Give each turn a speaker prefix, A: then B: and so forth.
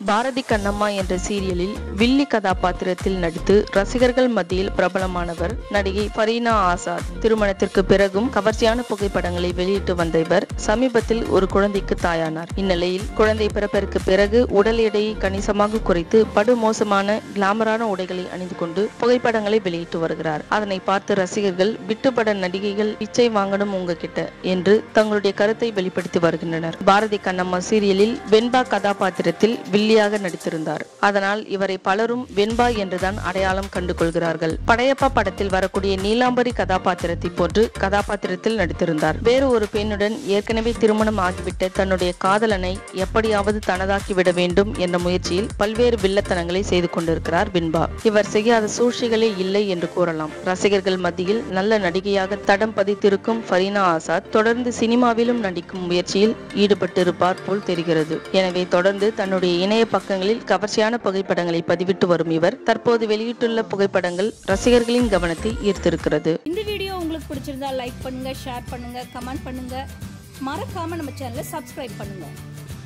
A: பாரதி கண்ணம்மா என்ற சீரியலில் வில்லி கதாபாத்திரத்தில் நடித்து ரசிகர்கள் மத்தியில் பிரபலமானவர் நடிகை ஃபரீனா ஆசாத் திருமணத்திற்கு பிறகும் கவர்ச்சியான புகைப்படங்களை வெளியிட்டு வந்த இவர் சமீபத்தில் ஒரு குழந்தைக்கு தாயானார் இந்நிலையில் குழந்தை பிறப்பிற்கு பிறகு உடல் எடையை கணிசமாக குறைத்து படு மோசமான கிளாமரான உடைகளை அணிந்து கொண்டு புகைப்படங்களை வெளியிட்டு வருகிறார் அதனை பார்த்து ரசிகர்கள் விட்டுப்பட நடிகைகள் பிச்சை வாங்கணும் உங்ககிட்ட என்று தங்களுடைய கருத்தை வெளிப்படுத்தி வருகின்றனர் பாரதி கண்ணம்மா சீரியலில் வெண்பா கதாபாத்திரத்தில் வில்லியாக நடித்திருந்தார் அதனால் இவரை பலரும் வெண்பா என்றுதான் அடையாளம் கண்டு கொள்கிறார்கள் படையப்பா படத்தில் வரக்கூடிய நீலாம்பரி கதாபாத்திரத்தை போன்று கதாபாத்திரத்தில் நடித்திருந்தார் வேறு ஒரு பெண்ணுடன் ஏற்கனவே திருமணம் ஆகிவிட்ட தன்னுடைய காதலனை எப்படியாவது தனதாக்கி விட வேண்டும் என்ற முயற்சியில் பல்வேறு வில்லத்தனங்களை செய்து கொண்டிருக்கிறார் வெண்பா இவர் செய்யாத சூழ்ச்சிகளே இல்லை என்று கூறலாம் ரசிகர்கள் மத்தியில் நல்ல நடிகையாக தடம் பதித்திருக்கும் ஃபரீனா ஆசாத் தொடர்ந்து சினிமாவிலும் நடிக்கும் முயற்சியில் ஈடுபட்டிருப்பார் போல் தெரிகிறது எனவே தொடர்ந்து தன்னுடைய இணைய பக்கங்களில் கவர்ச்சியான புகைப்படங்களை பதிவிட்டு வரும் இவர் தற்போது வெளியிட்டுள்ள புகைப்படங்கள் ரசிகர்களின் கவனத்தை ஈர்த்திருக்கிறது
B: இந்த வீடியோ உங்களுக்கு பிடிச்சிருந்தா லைக் பண்ணுங்க ஷேர் பண்ணுங்க கமெண்ட் பண்ணுங்க மறக்காம நம்ம சேனலை சப்ஸ்கிரைப் பண்ணுங்க